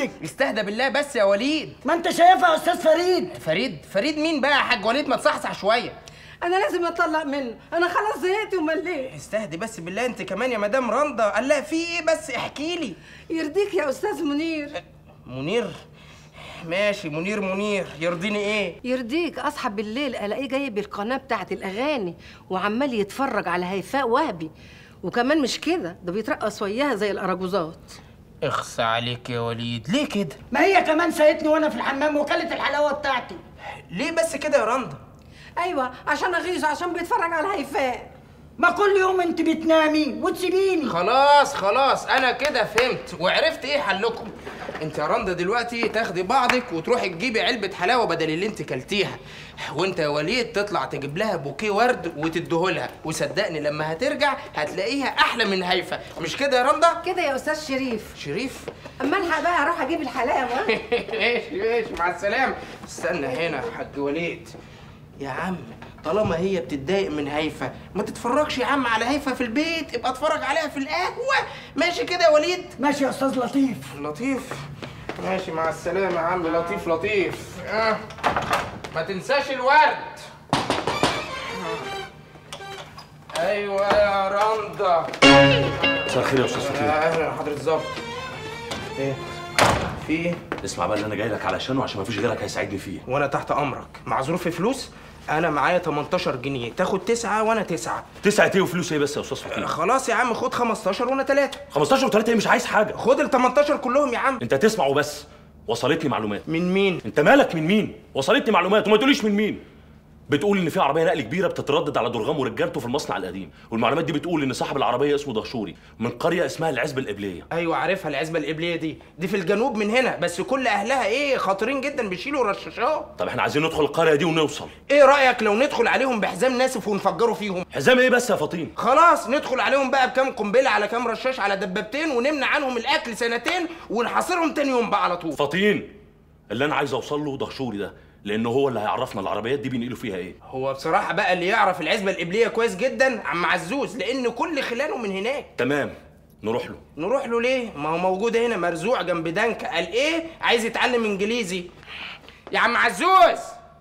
نفسك استهدى بالله بس يا وليد ما انت شايفها يا استاذ فريد فريد فريد مين بقى يا حاج وليد ما تصحصح شويه انا لازم اتطلق منه انا خلاص زهقت ومليت استهدي بس بالله انت كمان يا مدام رندا قال لها في ايه بس احكي لي يرضيك يا استاذ منير منير ماشي منير منير يرضيني ايه يرضيك اصحى بالليل الاقيه جايب القناه بتاعه الاغاني وعمال يتفرج على هيفاء وهبي وكمان مش كده ده بيترقص وياها زي الاراجوزات اخصى عليك يا وليد ليه كده ما هي كمان سايتني وانا في الحمام وكلت الحلاوه بتاعتي ليه بس كده يا رندا ايوه عشان اغيظ عشان بيتفرج على هيفاء ما كل يوم انت بتنامي وتسيبيني خلاص خلاص انا كده فهمت وعرفت ايه حلكم انت يا رندا دلوقتي تاخدي بعضك وتروحي تجيبي علبه حلاوه بدل اللي انت كلتيها وانت يا وليد تطلع تجيب لها بوكيه ورد وتديهولها وصدقني لما هترجع هتلاقيها احلى من هيفا مش كده يا رندا كده يا استاذ شريف شريف اما الحق بقى اروح اجيب الحلاوه ماشي ماشي مع السلامه استنى هنا يا حاج وليد يا عم طالما هي بتتضايق من هيفا ما تتفرجش يا عم على هيفا في البيت ابقى اتفرج عليها في القهوه ماشي كده يا وليد ماشي يا استاذ لطيف لطيف ماشي مع السلامة يا عم لطيف لطيف آه. ما تنساش الورد ايوه يا رندا مساء الخير يا استاذ فتيح يا اهلا حضرة الظابط ايه في ايه اسمع بقى اللي انا جاي لك علشانه عشان ما فيش غيرك هيساعدني فيه وانا تحت امرك مع ظروف فلوس انا معايا 18 جنيه تاخد تسعة وانا تسعة تسعة ايه وفلوس ايه بس يا استاذ فتيح خلاص يا عم خد 15 وانا ثلاثة 15 و3 ايه مش عايز حاجه خد ال 18 كلهم يا عم انت تسمع وبس وصلتني معلومات من مين انت مالك من مين وصلتني معلومات وما تقوليش من مين بتقول ان في عربيه نقل كبيره بتتردد على درغام ورجالته في المصنع القديم والمعلومات دي بتقول ان صاحب العربيه اسمه دهشوري من قريه اسمها العزبه القبليه ايوه عارفها العزبه القبليه دي دي في الجنوب من هنا بس كل اهلها ايه خطيرين جدا بيشيلوا رشاشات طب احنا عايزين ندخل القريه دي ونوصل ايه رايك لو ندخل عليهم بحزام ناسف ونفجروا فيهم حزام ايه بس يا فطين خلاص ندخل عليهم بقى بكام قنبله على كام رشاش على دبابتين ونمنع عنهم الاكل سنتين ونحاصرهم تاني يوم بقى على طول فطين اللي انا عايز اوصل له دهشوري ده لانه هو اللي هيعرفنا العربيات دي بينقلوا فيها ايه هو بصراحه بقى اللي يعرف العزبه القبليه كويس جدا عم عزوز لان كل خلاله من هناك تمام نروح له نروح له ليه ما هو موجود هنا مرزوع جنب دانكا قال ايه عايز يتعلم انجليزي يا عم عزوز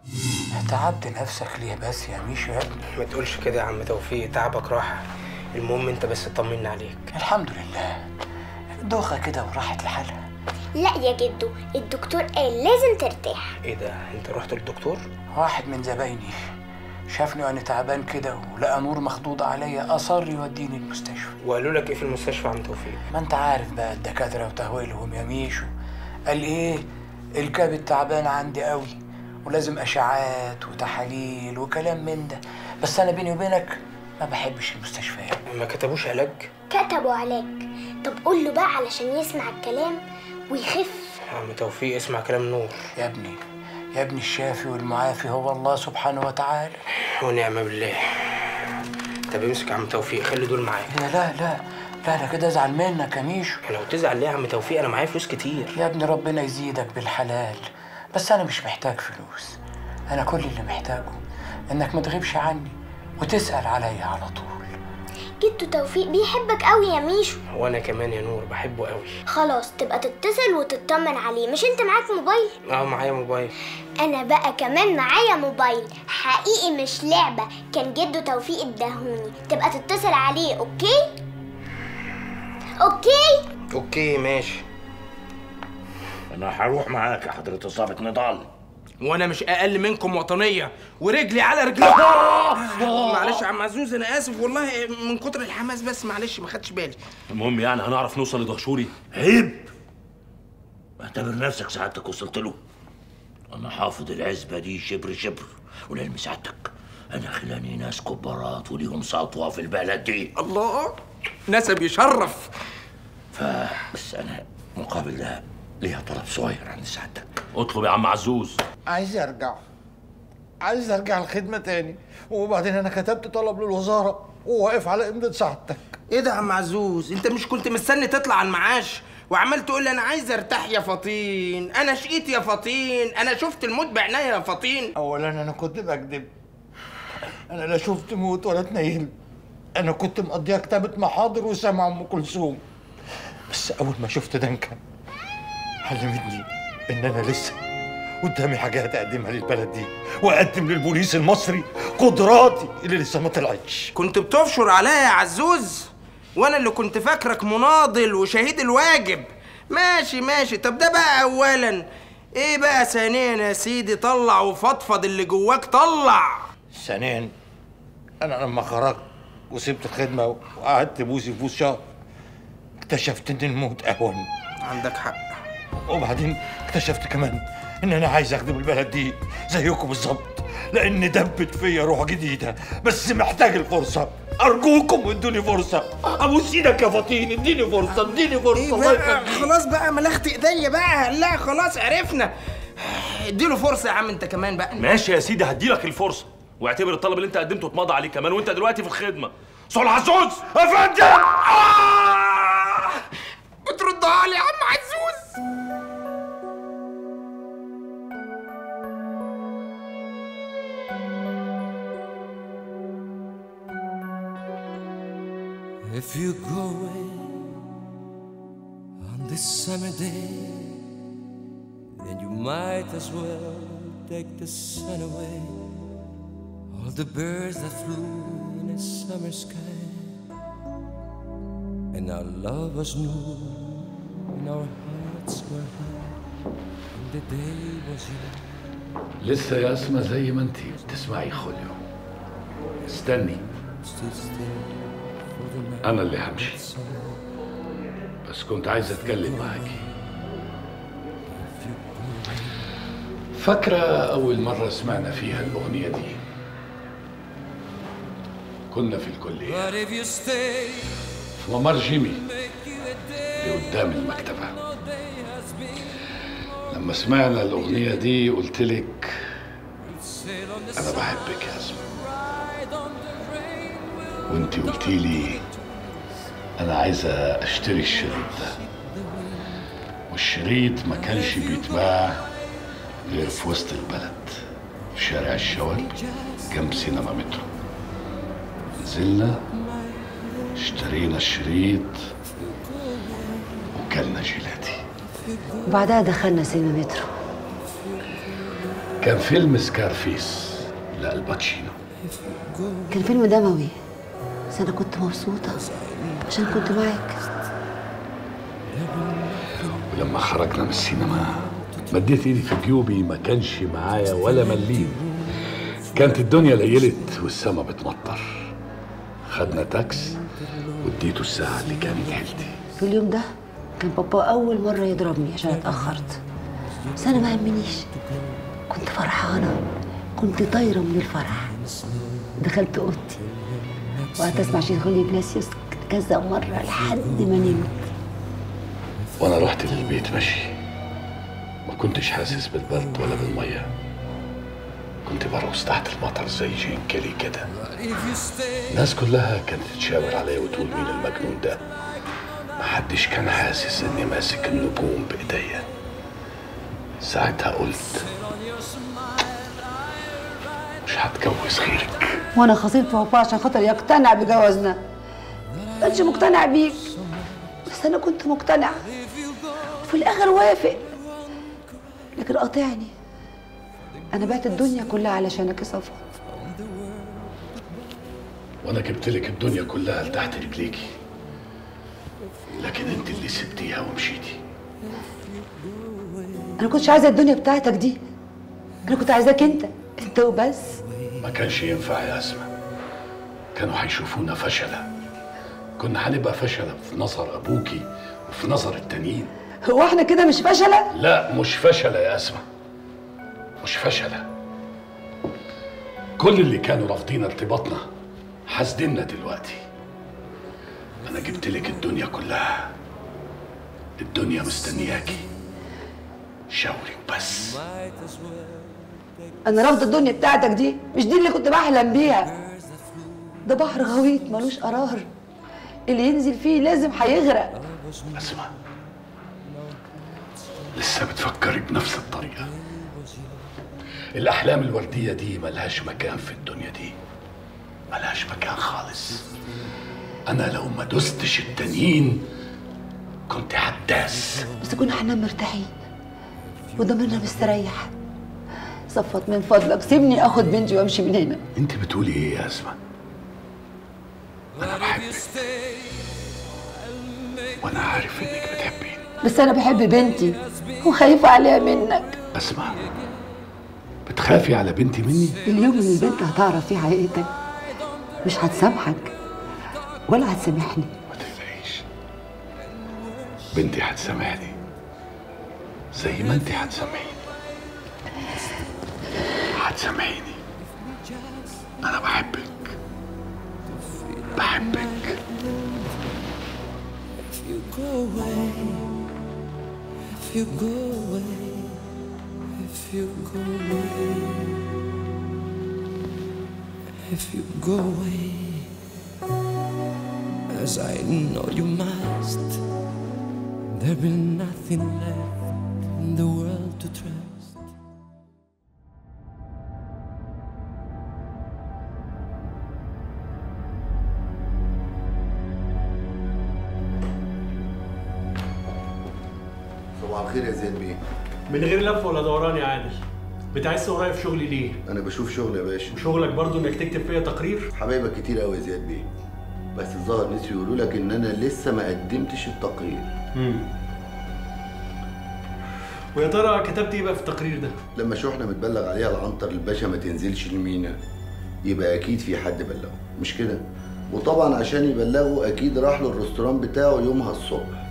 تعبت نفسك ليه بس يا ميشو يا ابني ما تقولش كده يا عم توفيق تعبك راحه المهم انت بس طمنا عليك الحمد لله دوخة كده وراحت لحالها لا يا جدو الدكتور قال لازم ترتاح ايه ده انت رحت للدكتور واحد من زبايني شافني وانا تعبان كده ولقى نور مخضوضة عليا اصر يوديني المستشفى وقالوا لك ايه في المستشفى يا عم توفيق ما انت عارف بقى الدكاترة وتهويلهم يا ميشو قال ايه الكبد تعبان عندي قوي ولازم اشعاعات وتحاليل وكلام من ده بس انا بيني وبينك ما بحبش المستشفيات ما كتبوش علاج كتبوا علاج طب قول له بقى علشان يسمع الكلام ويخف يا عم توفيق اسمع كلام نور يا ابني يا ابني الشافي والمعافي هو الله سبحانه وتعالى ونعم بالله طب امسك يا عم توفيق خلي دول معايا لا لا لا لا انا كده ازعل منك يا ميشو لو تزعل ليه يا عم توفيق انا معايا فلوس كتير يا ابني ربنا يزيدك بالحلال بس انا مش محتاج فلوس انا كل اللي محتاجه انك ما تغيبش عني وتسال عليا على طول جدو توفيق بيحبك قوي يا ميشو وانا كمان يا نور بحبه قوي خلاص تبقى تتصل وتطمن عليه مش انت معاك موبايل اه معايا موبايل انا بقى كمان معايا موبايل حقيقي مش لعبة كان جدو توفيق اداهوني تبقى تتصل عليه اوكي اوكي اوكي ماشي انا هروح معاك يا حضرة الظابط نضال وانا مش اقل منكم وطنيه ورجلي على رجلي معلش يا عم عزوز انا اسف والله من كتر الحماس بس معلش ما خدتش بالي المهم يعني هنعرف نوصل لدهشوري عيب اعتبر نفسك سعادتك وصلت له انا حافظ العزبة دي شبر شبر ولعلم سعادتك انا خلاني ناس كبارات وليهم سطوة في البلد دي الله نسب يشرف فبس انا مقابل ده ليها طلب صغير عند سعادتك اطلب يا عم عزوز عايز ارجع عايز ارجع الخدمه تاني وبعدين انا كتبت طلب للوزاره وواقف على امضه سعادتك ايه ده يا عم عزوز انت مش كنت مستني تطلع على المعاش وعمال تقول لي انا عايز ارتاح يا فطين انا شقيت يا فطين انا شفت الموت بعناية يا فطين اولا انا كنت بكذب انا لا شفت موت ولا اتنيل انا كنت مقضيها كتابه محاضر وسامع ام كلثوم بس اول ما شفت دنكا علمتني ان انا لسه قدامي حاجات اقدمها للبلد دي واقدم للبوليس المصري قدراتي اللي لسه ما طلعتش كنت بتفشر عليا يا عزوز وانا اللي كنت فاكرك مناضل وشهيد الواجب ماشي ماشي طب ده بقى اولا ايه بقى ثانيا يا سيدي طلع وفضفض اللي جواك طلع ثانيا انا لما خرجت وسبت الخدمه وقعدت بوسي في بوس شهر اكتشفت ان الموت اهون عندك حق وبعدين اكتشفت كمان ان انا عايز اخدم البلد دي زيكم بالظبط لان دبت فيا روح جديده بس محتاج الفرصه ارجوكم ادوني فرصه ابوس ايدك يا فطين اديني فرصه اديني فرصه ايه الله بقى يخليك خلاص بقى ملخت ايديا بقى لا خلاص عرفنا اديله فرصه يا عم انت كمان بقى ماشي يا سيدي هديلك الفرصه واعتبر الطلب اللي انت قدمته اتمضى عليه كمان وانت دلوقتي في الخدمه صلح عزوز يا فندم آه! بتردها لي يا عم عزوز If you go away on this summer day, then you might as well take the sun away. All the birds that flew in a summer sky, and our love was new, and our hearts were high, and the day was young. لسه يا اسمى زي ما انتي بتسمعي خوليو استني Stood still for the night. انا اللي همشي بس كنت عايز اتكلم معاكي فاكرة أول مرة سمعنا فيها الأغنية دي كنا في الكلية But if you stay, في ممر جيمي make you a day. اللي قدام المكتبة No day has been. لما سمعنا الأغنية دي قلت لك Sail on the أنا sun, بحبك يا أسماء ride on the rain. We'll وانتي قلتي لي أنا عايزة أشتري الشريط ده والشريط ما كانش بيتباع غير في وسط البلد في شارع الشوال جنب سينما مترو نزلنا اشترينا الشريط وكلنا جيلاتي وبعدها دخلنا سينما مترو كان فيلم سكارفيس لالباتشينو كان فيلم دموي بس انا كنت مبسوطه عشان كنت معاك ولما خرجنا من السينما مديت ايدي في جيوبي ما كانش معايا ولا مليم كانت الدنيا ليلت والسما بتمطر خدنا تاكس واديته الساعة اللي كانت حيلتي في اليوم ده كان بابا اول مره يضربني عشان اتاخرت بس انا ما همنيش كنت فرحانه كنت طايره من الفرح دخلت اوضتي وقعدت اسمع شيخ خولي جلاسيوس كذا مره لحد ما نمت وانا رحت للبيت ماشي ما كنتش حاسس بالبرد ولا بالمية كنت برقص تحت المطر زي جين كيلي كده But if you stay, الناس كلها كانت تشاور عليا وتقول مين المجنون ده محدش كان حاسس اني ماسك النجوم بايديا ساعتها قلت مش هتجوز غيرك وانا خصيت بابا عشان خاطر يقتنع بجوازنا ما كانش مقتنع بيك بس انا كنت مقتنع وفي الاخر وافق لكن قاطعني انا بعت الدنيا كلها علشانك يا صفا وانا جبت لك الدنيا كلها لتحت رجليكي لكن انت اللي سبتيها ومشيتي انا كنتش عايزه الدنيا بتاعتك دي انا كنت عايزاك انت انت وبس ما كانش ينفع يا اسماء كانوا هيشوفونا فشلة كنا هنبقى فشلة في نظر ابوكي وفي نظر التانيين هو احنا كده مش فشله لا مش فشلة يا اسماء مش فشلة كل اللي كانوا رافضين ارتباطنا حاسديننا دلوقتي انا جبت لك الدنيا كلها الدنيا مستنياكي شاوري وبس might as well. انا رافضه الدنيا بتاعتك دي مش دي اللي كنت بحلم بيها ده بحر غويط ملوش قرار اللي ينزل فيه لازم هيغرق اسمع لسه بتفكري بنفس الطريقة الأحلام الوردية دي ملهاش مكان في الدنيا دي ملهاش مكان خالص أنا لو ما دوستش التانيين كنت هداس بس كنا هننام مرتاحين وضميرنا مستريح صفت من فضلك سيبني اخد بنتي وامشي من هنا انت بتقولي ايه يا اسماء وانا عارف انك بتحبيني بس انا بحب بنتي وخايفه عليها منك اسمع بتخافي على بنتي مني اليوم اللي البنت هتعرف فيه حقيقتك مش هتسامحك ولا هتسامحني بنتي هتسامحني زي ما انت هتسامحيني هتسامحيني انا بحبك بحبك If you go away, if you go away, if you go away, if you go away, as I know you must, there'll be nothing left in the world to trust. صباح الخير يا زياد بيه من غير لف ولا دوران يا عادل بتعس ورايا في شغلي ليه؟ انا بشوف شغل يا باشا وشغلك برضو انك تكتب فيا تقرير؟ حبايبك كتير قوي يا زياد بيه بس الظاهر نسيوا يقولوا لك ان انا لسه ما قدمتش التقرير امم ويا ترى كتبت ايه بقى في التقرير ده؟ لما شحنه متبلغ عليها العنتر الباشا ما تنزلش المينا يبقى اكيد في حد بلغه مش كده وطبعا عشان يبلغه اكيد راح له الريستوران بتاعه يومها الصبح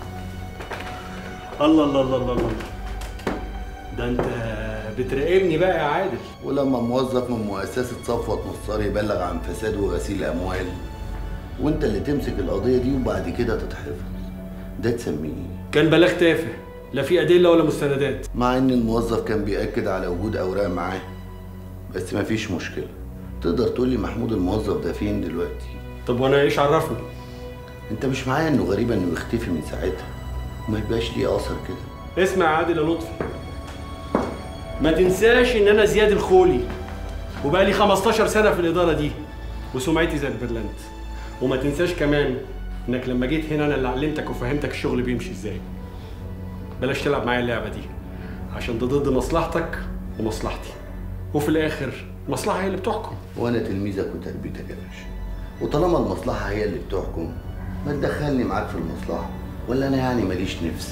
الله الله الله الله الله ده انت بتراقبني بقى يا عادل ولما موظف من مؤسسة صفوة نصار يبلغ عن فساد وغسيل أموال وأنت اللي تمسك القضية دي وبعد كده تتحفظ ده تسميه إيه؟ كان بلاغ تافه لا في ادله ولا مستندات مع إن الموظف كان بيأكد على وجود أوراق معاه بس مفيش مشكلة تقدر تقول لي محمود الموظف ده فين دلوقتي طب وانا ايش عرفني انت مش معايا انه غريب انه يختفي من ساعتها وما يبقاش ليه اثر كده اسمع يا عادل يا لطفي ما تنساش ان انا زياد الخولي وبقى لي 15 سنه في الاداره دي وسمعتي زي البرلنت وما تنساش كمان انك لما جيت هنا انا اللي علمتك وفهمتك الشغل بيمشي ازاي بلاش تلعب معايا اللعبه دي عشان ده ضد مصلحتك ومصلحتي وفي الاخر المصلحه هي اللي بتحكم وانا تلميذك وتربيتك يا باشا وطالما المصلحة هي اللي بتحكم ما تدخلني معاك في المصلحة ولا انا يعني ماليش نفس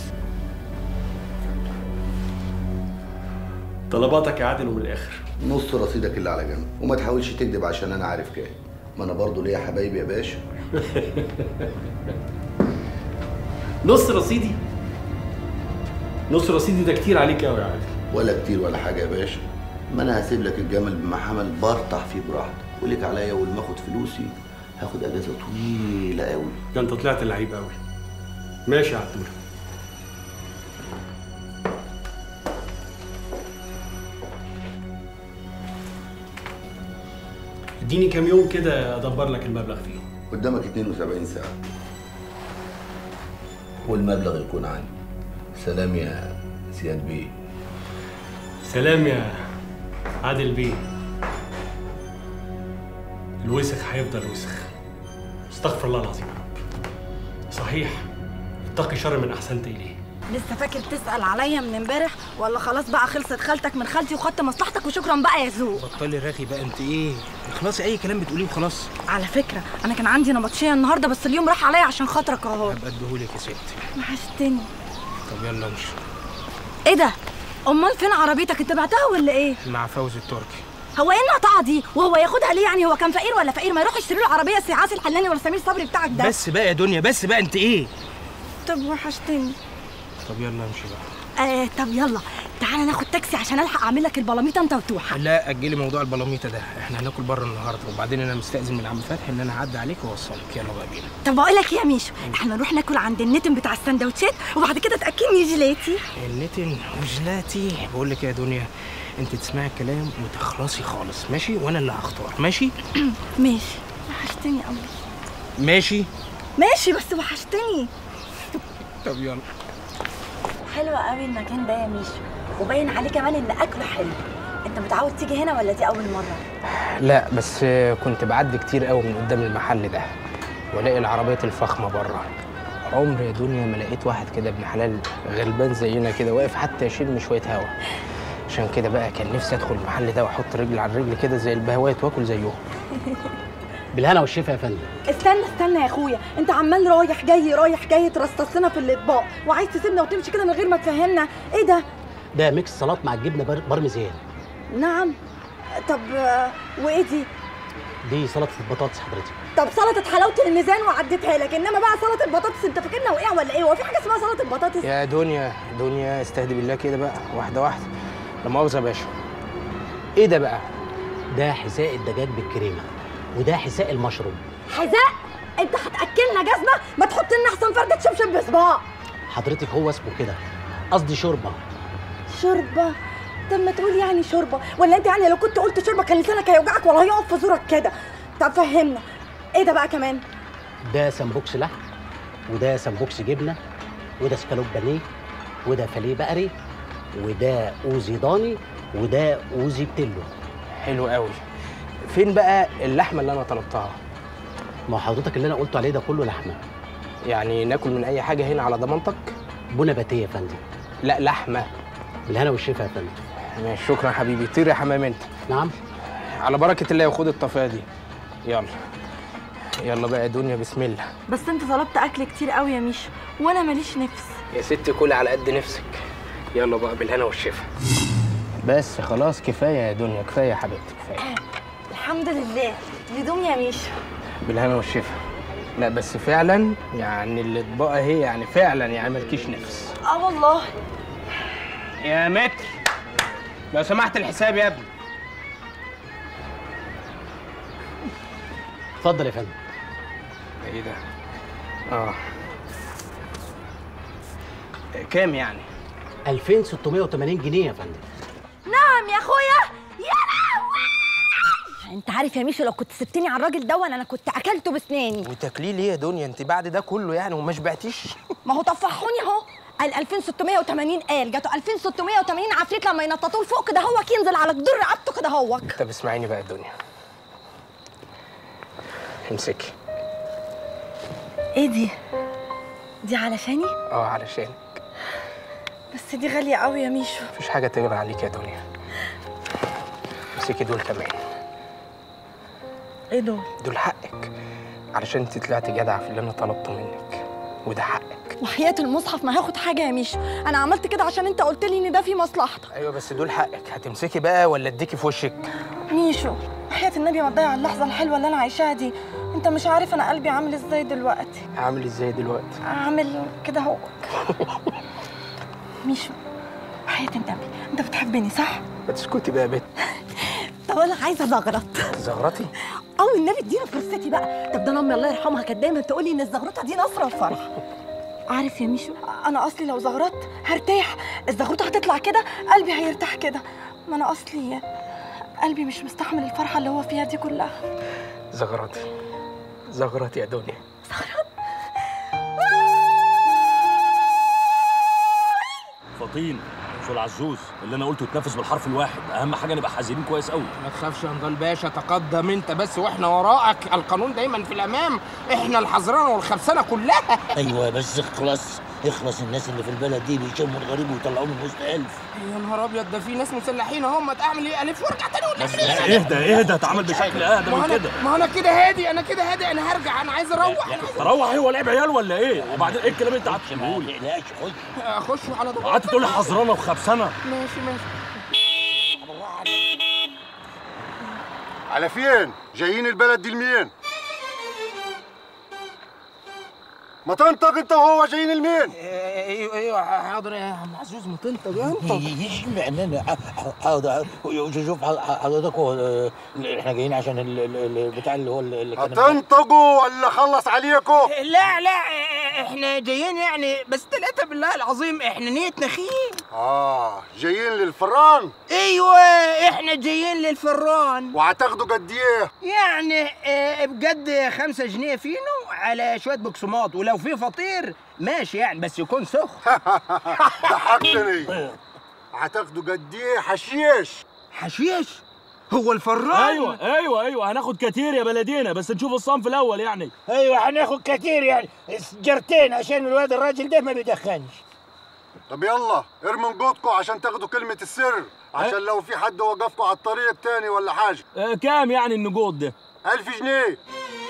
طلباتك يا عادل ومن الاخر نص رصيدك اللي على جنب وما تحاولش تكذب عشان انا عارف كام ما انا برضه ليا حبايبي يا باشا نص رصيدي نص رصيدي ده كتير عليك قوي يا عادل ولا كتير ولا حاجة يا باشا ما انا هسيب لك الجمل بما حمل برطح فيه براحتك ولك عليا اول ما اخد فلوسي هاخد اجازة طويلة قوي ده انت طلعت لعيب قوي ماشي يا عبدول اديني كام يوم كده ادبر لك المبلغ فيه قدامك 72 ساعة والمبلغ يكون عندي سلام يا زياد بيه سلام يا عادل بيه الوسخ هيفضل وسخ استغفر الله العظيم يا رب صحيح اتقي شر من احسنت اليه لسه فاكر تسأل عليا من امبارح ولا خلاص بقى خلصت خالتك من خالتي وخدت مصلحتك وشكرا بقى يا زوق بطلي رغي بقى انت ايه خلاص اي كلام بتقوليه وخلاص على فكرة أنا كان عندي نبطشية النهاردة بس اليوم راح عليا عشان خاطرك أهو هبقى اديهولك يا ستي وحشتني طب يلا امشي إيه ده؟ أمال فين عربيتك أنت بعتها ولا إيه؟ مع فوزي التركي هو ايه النقطعه دي وهو ياخدها ليه يعني هو كان فقير ولا فقير ما يروح يشتري له عربيه سي عاصي الحلاني ولا سمير صبري بتاعك ده بس بقى يا دنيا بس بقى انت ايه طب وحشتني طب يلا امشي بقى آه طب يلا تعالى ناخد تاكسي عشان الحق اعمل لك البلاميطه انت وتوحه لا اجلي موضوع البلاميطه ده احنا هناكل بره النهارده وبعدين انا مستأذن من عم فتحي ان انا اعدي عليك واوصلك يلا بقى بينا طب بقول لك إيه يا ميشو احنا نروح ناكل عند النتن بتاع السندوتشات وبعد كده تاكلني جيلاتي النتن وجلاتي بقول لك إيه يا دنيا انت تسمعي الكلام وتخلصي خالص ماشي وانا اللي هختار ماشي ماشي وحشتني قوي ماشي ماشي بس وحشتني طب يلا حلوة قوي المكان ده يا ميشو وباين عليه كمان ان اكله حلو انت متعود تيجي هنا ولا دي اول مره لا بس كنت بعدي كتير قوي من قدام المحل ده والاقي العربيات الفخمه بره عمر يا دنيا ما لقيت واحد كده ابن حلال غلبان زينا كده واقف حتى يشم شويه هوا عشان كده بقى كان نفسي ادخل المحل ده واحط رجل على الرجل كده زي البهوات واكل زيهم بالهنا والشفا يا فندم استنى استنى يا اخويا انت عمال رايح جاي رايح جاي ترصصنا في الاطباق وعايز تسيبنا وتمشي كده من غير ما تفهمنا ايه ده ده ميكس سلطات مع الجبنه بر- بارميزان نعم طب آه، وايه دي دي سلطه البطاطس حضرتك طب سلطه حلاوه الميزان وعديتها لك انما بقى سلطه البطاطس انت فاكرنا وقع ولا ايه هو في حاجه اسمها سلطه البطاطس يا دنيا دنيا استهدي بالله كده بقى واحده واحده لا مؤاخذه يا باشا ايه ده بقى ده حساء الدجاج بالكريمه وده حساء المشروم حذاء انت هتاكلنا جزمه ما تحط لنا احسن فرده شبشب بصباع حضرتك هو اسمه كده قصدي شوربه شوربه طب ما تقول يعني شوربه ولا انت يعني لو كنت قلت شوربه كان لسانك هيوجعك ولا هيقف في زورك كده طب فهمنا ايه ده بقى كمان ده سمبوكس لحم وده سمبوكس جبنه وده سكالوب بانيه وده فاليه بقري وده اوزي ضاني وده اوزي بتلو حلو قوي فين بقى اللحمه اللي انا طلبتها ما هو حضرتك اللي انا قلته عليه ده كله لحمه يعني ناكل من اي حاجه هنا على ضمانتك بنا باتيه يا فندم لا لحمه بالهنا والشفا يا فندم ماشي شكرا يا حبيبي طير يا حمام انت نعم على بركه الله وخد الطفاه دي يلا يلا بقى يا دنيا بسم الله بس انت طلبت اكل كتير قوي يا ميشو وانا ماليش نفس يا ست كل على قد نفسك يلا بقى بالهنا والشفا بس خلاص كفايه يا دنيا كفايه يا حبيبتي كفايه الحمد لله لدوم يا ميشو بالهنا والشفا لا بس فعلا يعني الاطباق اهي يعني فعلا يعني مالكيش نفس اه والله يا متر لو سمحت الحساب يا ابني اتفضل يا فندم ايه ده اه كام يعني 2680 جنيه يا فندم نعم يا اخويا يا لهوي انت عارف يا ميشو لو كنت سبتني على الراجل دون انا كنت اكلته بسناني وتاكليه ليه يا دنيا انت بعد ده كله يعني وما شبعتيش ما هو طفحوني اهو قال 2680 قال جاته 2680 عفريت لما ينططوه لفوق كده هو ينزل على جدر رقبته كده هو طب اسمعيني بقى الدنيا امسكي ايه دي دي علشاني اه علشان بس دي غاليه قوي يا ميشو مفيش حاجه تغلى عليك يا دنيا امسكي دول كمان ايه دول دول حقك علشان انت طلعتي جدعه في اللي انا طلبته منك وده حقك وحياة المصحف ما هاخد حاجه يا ميشو انا عملت كده عشان انت قلت لي ان ده في مصلحتك ايوه بس دول حقك هتمسكي بقى ولا اديكي في وشك ميشو حياة النبي ما تضيع اللحظه الحلوه اللي انا عايشاها دي انت مش عارف انا قلبي عامل ازاي دلوقتي عامل ازاي دلوقتي عامل كده هو ميشو حياة النبي انت بتحبني صح ما تسكتي بقى يا بت طب انا عايزه زغرط زغرتي او النبي ادينا فرصتي بقى طب ده انا امي الله يرحمها كانت دايما تقول لي ان الزغروطه دي نصره وفرح عارف يا ميشو انا اصلي لو زغرطت هرتاح الزغروطه هتطلع كده قلبي هيرتاح كده ما انا اصلي قلبي مش مستحمل الفرحه اللي هو فيها دي كلها زغرتي زغرتي يا دنيا فطين شو عزوز اللي انا قلته اتنفس بالحرف الواحد اهم حاجه نبقى حازمين كويس قوي ما تخافش يا نضال باشا تقدم انت بس واحنا وراءك القانون دايما في الامام احنا الحزرانه والخبسانه كلها ايوه بس اخلص اخلص الناس اللي في البلد دي بيشموا الغريب ويطلعوه من وسط الف يا نهار ابيض ده في ناس مسلحين هم اعمل ايه الف وارجع تاني ولا بس اهدى اهدى اتعامل بشكل اهدى ما من انا كده ما انا كده هادي انا كده هادي انا هرجع انا عايز اروح انا عايز تروح ايه هو لعب عيال ولا ايه وبعدين ايه الكلام اللي انت قعدت تقوله لي تقلقش خد اخش على ضغط قعدت تقول لي حزرانه وخبسانه ماشي ماشي على فين؟ جايين البلد دي لمين؟ ما تنطق انت وهو جايين لمين؟ ايوه ايوه حاضر يا عم عزوز ما تنطق انت اشمعنى انا حاضر شوف حضرتك هو اه، احنا جايين عشان ال- ال- البتاع اللي هو اللي كان هتنطقوا ولا خلص عليكم؟ لا لا احنا جايين يعني بس ثلاثة بالله العظيم احنا نيتنا خير اه جايين للفران؟ ايوه احنا جايين للفران وهتاخدوا قد ايه؟ يعني اه، بجد خمسة جنيه فينو على شوية بقسماط ولو في فطير ماشي يعني بس يكون سخن ضحكتني هتاخدوا قد ايه حشيش؟ حشيش هو الفران ايوه ايوه ايوه هناخد كتير يا بلدينا بس نشوف الصنف الاول يعني ايوه هناخد كتير يعني سجرتين عشان الواد الراجل ده ما بيدخنش طب يلا ارموا نجودكم عشان تاخدوا كلمة السر عشان لو في حد وقفكم على الطريق التاني ولا حاجة آه كام يعني النقود ده ألف جنيه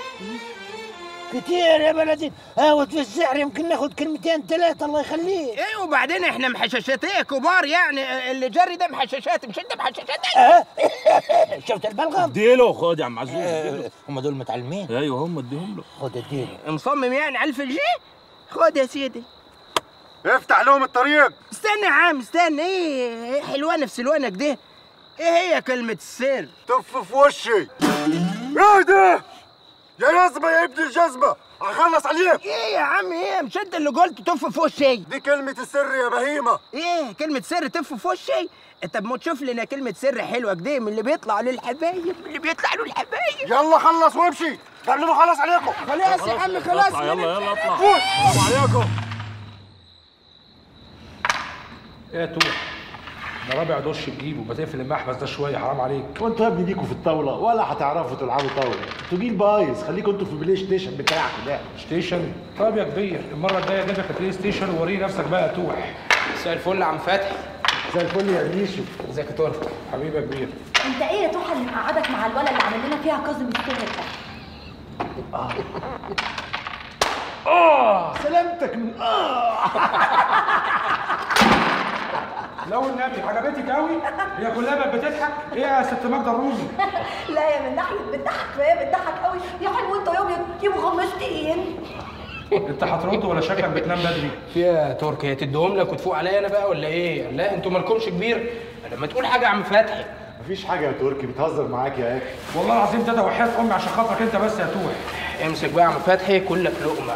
كتير يا بلدي هاوت في السعر يمكن ناخد كلمتين ثلاثة الله يخليك ايه وبعدين احنا محششاتيه كبار يعني اللي جري ده محششات مش انت محششات اه شفت البلغم اديله خد يا عم عزوز اديله هم دول متعلمين ايوه هم اديهم له خد اديله مصمم يعني 1000 جنيه خد يا سيدي افتح لهم الطريق استنى يا عم استنى ايه حلوانه في سلوانك دي ايه هي كلمة السر؟ طف في وشي ايه ده يا جزمة يا ابن الجزمة هخلص عليك ايه يا عم ايه مش انت اللي قلت تف في وشي دي كلمة السر يا بهيمة ايه كلمة سر تف في وشي انت ما تشوف لنا كلمة سر حلوة كده من اللي بيطلع للحبايب من اللي بيطلع له الحبايب يلا خلص وامشي قبل ما اخلص عليكم خلاص يا عم خلاص اطلع يلا يلا اطلع فوت. السلام عليكم ايه يا توح ده رابع دش تجيبه ما تقفل المحبس ده شويه حرام عليك وانتوا يا ابني ليكوا في الطاوله ولا هتعرفوا تلعبوا طاوله انتوا جيل بايظ خليكم انتوا في البلاي ستيشن بتاعكم ده ستيشن طب يا كبير المره الجايه اجيب لك بلاي ستيشن ووري نفسك بقى يا توح مساء الفل يا عم فتحي زي الفل يا ميشو ازيك يا ترك حبيبي يا كبير انت ايه يا توحى اللي مقعدك مع الولد اللي عامل لنا فيها كاظم السر ده اه سلامتك من اه لو النبي عجبتك قوي هي كلها بقت بتضحك ايه يا ست ماجده الرومي لا يا من ناحيه بتضحك فهي بتضحك قوي يا حلو انت يوم يبقوا غمشتين انت هترد ولا شكلك بتنام بدري في يا ترك هي تديهم لك وتفوق عليا انا بقى ولا ايه؟ لا انتوا مالكمش كبير لما تقول حاجة يا عم فتحي مفيش حاجه يا تركي بتهزر معاك يا اخي والله العظيم ده وحياة امي عشان خاطرك انت بس يا توح امسك بقى يا عم فتحي كلك لقمة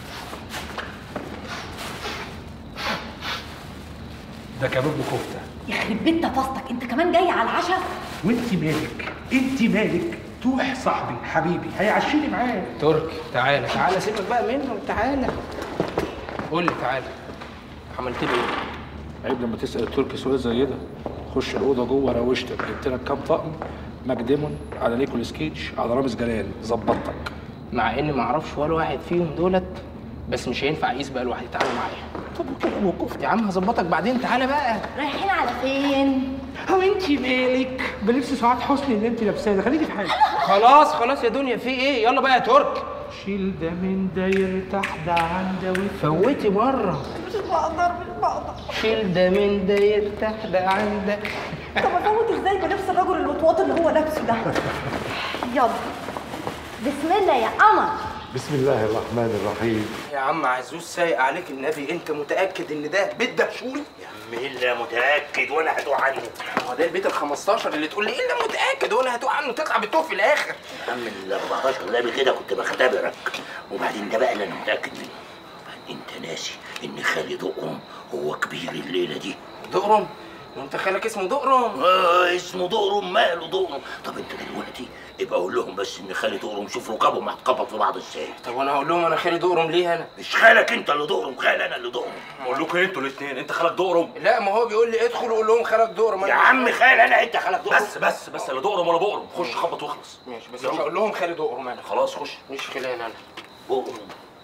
ده كباب بكفته يخرب بيت تفاصتك انت كمان جاي على العشاء وانت مالك انت مالك توح صاحبي حبيبي هيعشيني معاه ترك تعالى تعالى سيبك بقى منه تعالى قول لي تعالى عملت لي ايه؟ عيب لما تسال التركي سؤال زي ده خش الاوضه جوه روشتك جبت لك كام طقم ماكديمون على نيكول سكيتش على رامز جلال ظبطتك مع اني ما اعرفش ولا واحد فيهم دولت بس مش هينفع اقيس بقى لوحدي تعالى معايا طب كده وقفت يا عم هظبطك بعدين تعالى بقى رايحين على فين هو انت مالك بلبس سعاد حسني اللي انت لابساه ده خليكي في حالك خلاص خلاص يا دنيا في ايه يلا بقى يا ترك شيل ده من ده يرتاح ده عن ده فوتي مره مش بقدر مش بقدر شيل ده من ده يرتاح ده عن ده طب افوت ازاي بنفس الرجل الوطواط اللي هو لابسه ده يلا بسم الله يا قمر بسم الله الرحمن الرحيم يا عم عزوز سايق عليك النبي انت متاكد ان ده بيت دهشوري مين اللي متاكد وانا هتوه عنه هو ده البيت ال 15 اللي تقول لي ايه اللي متاكد وانا هتوه عنه تطلع بتوه في الاخر يا عم ال 14 ده قبل كده كنت بختبرك وبعدين ده بقى اللي انا متاكد منه انت ناسي ان خالد دقرم هو كبير الليله دي دقرم وانت خالك اسمه دقرم اه اسمه دقرم ماله دقرم طب انت دلوقتي ابقى قول لهم بس ان خالد دقرم شوف ركابهم هتخبط في بعض ازاي طب وانا هقول لهم انا خالي دقرم ليه انا مش خالك انت اللي دقرم خال انا اللي دقرم بقول لكم انتوا الاثنين انت خالك دقرم لا ما هو بيقول لي ادخل وقول لهم خالك دقرم يا عم خال انا انت خالك دقرم بس بس بس لا دقرم ولا بقرم خش خبط واخلص ماشي بس مش هقول لهم خالي دقرم انا خلاص خش مش خلاني انا دقرم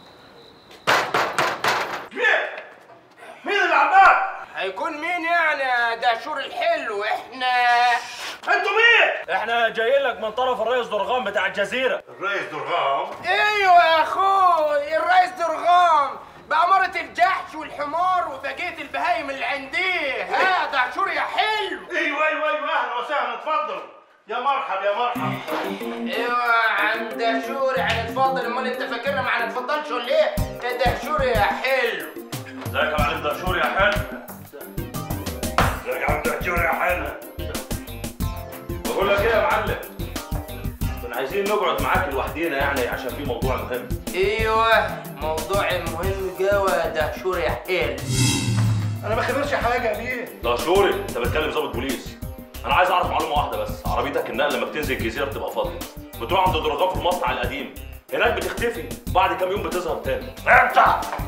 مين اللي عمال هيكون مين يعني ده شور الحلو احنا انتوا مين احنا جايين لك من طرف الرئيس درغام بتاع الجزيره الرئيس درغام ايوه يا اخوي الرئيس درغام بأمارة الجحش والحمار وبقية البهايم اللي عنديه ها ده شور يا حلو ايوه ايوه ايوه اهلا وسهلا اتفضل يا مرحب يا مرحب ايوه عم دهشور يعني اتفضل امال انت فاكرنا ما هنتفضلش ولا ايه؟ يا دهشور يا حلو ازيك يا معلم دهشور يا حلو ازيك يا عم دهشور يا حلو بقول لك ايه يا معلم كنا عايزين نقعد معاك لوحدينا يعني عشان في موضوع مهم ايوه موضوع مهم جوا دهشور يا حلو انا ما خبرش حاجه يا بيه دهشوري انت بتكلم ضابط بوليس انا عايز اعرف معلومه واحده بس عربيتك النقل لما بتنزل الجزيره بتبقى فاضيه بتروح عند درغام في المصنع القديم هناك بتختفي بعد كام يوم بتظهر تاني انت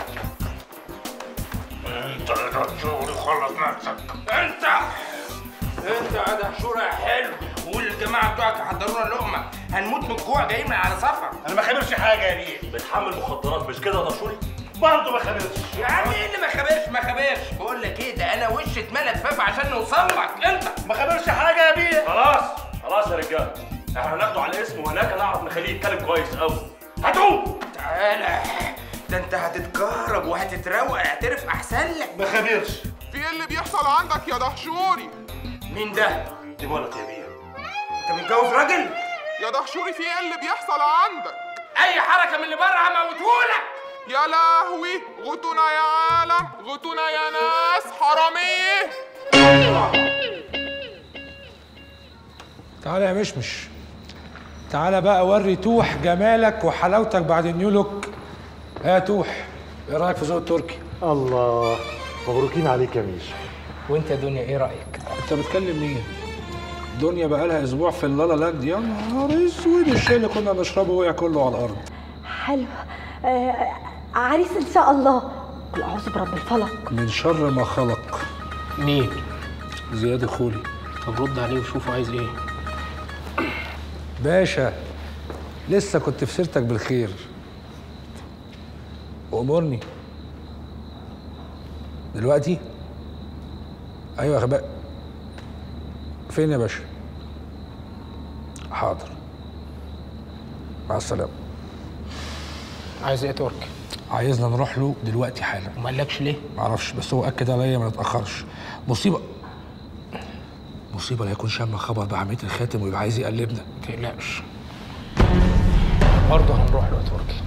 انت يا دهشور خلص نفسك انت انت يا دهشور يا حلو والجمال الجماعه بتوعك يحضروا لنا لقمه هنموت من الجوع جايين من على سفر انا ما خبرش حاجه يا بيه بتحمل مخدرات مش كده يا دشوري برضه ما خبرش يا عم ايه اللي ما خبرش ما خبرش بقول لك ايه ده انا وشي اتملى فاف عشان نوصل لك انت ما خبرش حاجه يا بيه خلاص خلاص يا رجاله احنا هناخده على الاسم وهناك هنعرف نخليه يتكلم كويس قوي هاتوه تعالى ده انت هتتكهرب وهتتروق اعترف احسن لك ما خبرش في ايه اللي بيحصل عندك يا دهشوري مين ده دي مرات يا بيه انت متجوز راجل يا دهشوري في ايه اللي بيحصل عندك اي حركه من اللي بره هموتهولك يا لهوي غطونا يا عالم غطونا يا ناس حراميه تعالى يا مشمش تعالى بقى وري توح جمالك وحلاوتك بعد النيو لوك يا توح ايه رايك في ذوق التركي الله مبروكين عليك يا ميشو وانت يا دنيا ايه رايك انت بتكلم مين دنيا بقى لها اسبوع في اللالا لاند يا نهار اسود الشاي اللي كنا بنشربه وقع كله على الارض حلو آه عريس ان شاء الله قل اعوذ برب الفلق من شر ما خلق مين زياد الخولي طب رد عليه وشوفه عايز ايه باشا لسه كنت في سيرتك بالخير وامرني دلوقتي ايوه يا غباء فين يا باشا حاضر مع السلامه عايز ايه تركي عايزنا نروح له دلوقتي حالا وما قالكش ليه معرفش بس هو اكد عليا ما نتاخرش مصيبه مصيبه لا يكون شم خبر بعمليه الخاتم ويبقى عايز يقلبنا ما تقلقش برضه هنروح له يا تركي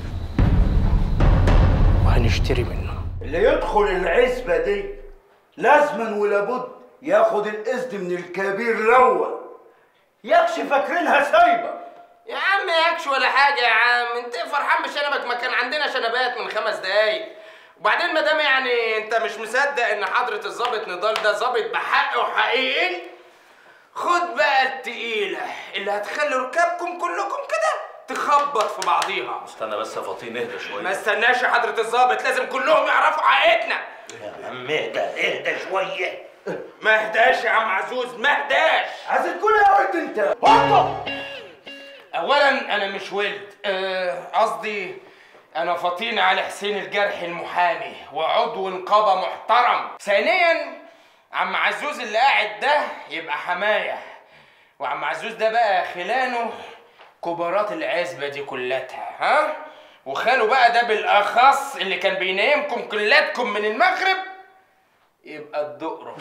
وهنشتري منه اللي يدخل العزبة دي لازما ولابد ياخد الإذن من الكبير الأول يكش فاكرينها سايبة يا عم ياكش ولا حاجه يا عم انت فرحان بشنبك ما كان عندنا شنبات من خمس دقايق وبعدين ما دام يعني انت مش مصدق ان حضره الظابط نضال ده ظابط بحق وحقيقي خد بقى التقيله اللي هتخلي ركابكم كلكم كده تخبط في بعضيها استنى بس يا فطين اهدى شويه ما استناش يا حضره الظابط لازم كلهم يعرفوا حقيقتنا يا عم اهدى اهدى شوية ما اهداش يا عم عزوز ما اهداش عايز تقول يا ولد انت هوبا اولا انا مش ولد آه، قصدي انا فطين على حسين الجرح المحامي وعضو نقابه محترم ثانيا عم عزوز اللي قاعد ده يبقى حمايه وعم عزوز ده بقى خلانه كبارات العزبه دي كلتها ها وخاله بقى ده بالاخص اللي كان بينيمكم كلاتكم من المغرب يبقى الدقرة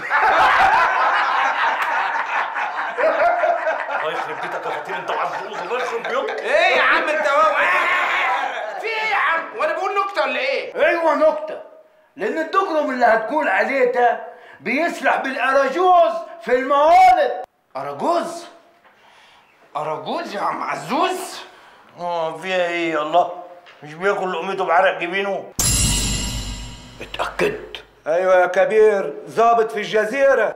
الله يخرب بيتك يا فطين انت وعزوز الله يخرب بيوتك ايه يا عم انت واو في ايه يا عم وانا بقول نكته ولا ايه ايوه نكتة لأن الدجرم اللي هتقول عليه ده بيسرح بالأراجوز في الموالد أراجوز؟ أراجوز يا عم عزوز؟ اه فيها ايه الله مش بياكل لقمته بعرق جبينه اتأكدت ايوه يا كبير ظابط في الجزيره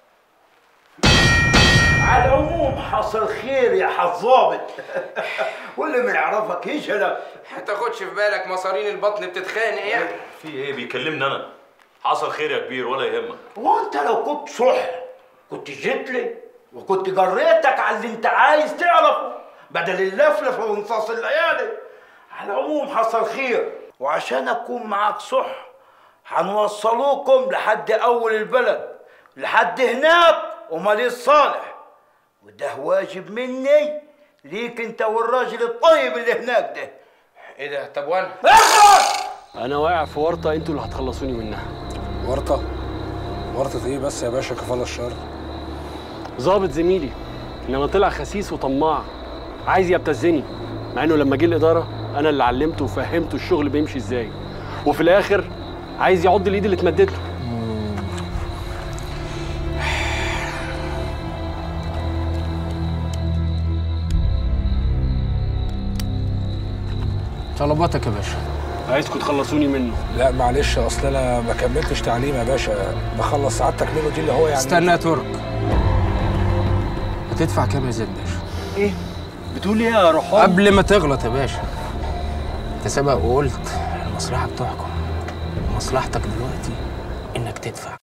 على العموم حصل خير يا حظابط واللي ما يعرفك يشهدك هتاخدش في بالك مصارين البطن بتتخانق يعني في ايه بيكلمني انا حصل خير يا كبير ولا يهمك وانت لو كنت صح كنت جيت لي وكنت جريتك على اللي انت عايز تعرفه بدل اللفلفه وانصاص الليالي على العموم حصل خير وعشان اكون معاك صح هنوصلوكم لحد اول البلد لحد هناك وماليش صالح وده واجب مني ليك انت والراجل الطيب اللي هناك ده ايه ده طب وانا انا واقع في ورطه انتوا اللي هتخلصوني منها ورطه ورطه ايه بس يا باشا كفاله الشر ظابط زميلي انما طلع خسيس وطماع عايز يبتزني مع انه لما جه الاداره انا اللي علمته وفهمته الشغل بيمشي ازاي وفي الاخر عايز يعض الايد اللي اتمدت له طلباتك يا باشا عايزكم تخلصوني منه لا معلش اصل انا ما كملتش تعليم يا باشا بخلص سعادتك منه دي اللي هو يعني استنى يا ترك هتدفع كام يا زيد باشا؟ ايه بتقول ايه يا روحان قبل ما تغلط يا باشا انت سبق وقلت المصلحة بتحكم مصلحتك دلوقتي انك تدفع